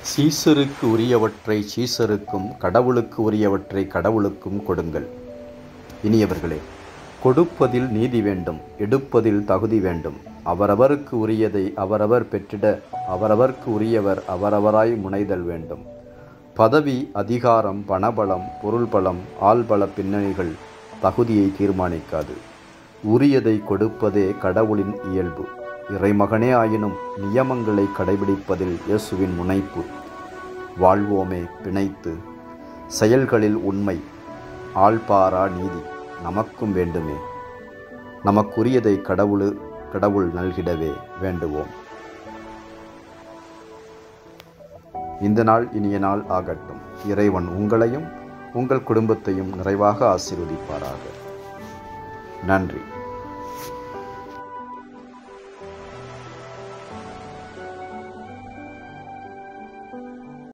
சீசருக்கு உரியவற்றை சீசருக்கும் கடவுளுக்கு உரியவற்றை கடவுளுக்கும் கொடுங்கள் இனியவர்களே கொடுப்பதில் நீதி வேண்டும் எடுப்பதில் தகுதி வேண்டும் அவரவருக்கு உரியதை அவரவர் பெற்றிட அவரவர்க்கு உரியவர் அவரவராய் முனைதல் வேண்டும் பதவி அதிகாரம் பணபலம் பொருள்பலம் ஆள்பல பின்னணிகள் தகுதியை தீர்மானிக்காது உரியதை கொடுப்பதே கடவுளின் இயல்பு இறைமகனே ஆயினும் நியமங்களை கடைபிடிப்பதில் இயேசுவின் முனைப்பு வாழ்வோமே பிணைத்து செயல்களில் உண்மை ஆள்பாரா நீதி நமக்கும் வேண்டுமே நமக்குரியதை கடவுள் கடவுள் நல்கிடவே வேண்டுவோம் இந்த நாள் இனிய நாள் ஆகட்டும் இறைவன் உங்களையும் உங்கள் குடும்பத்தையும் நிறைவாக ஆசீர்வதிப்பாராக நன்றி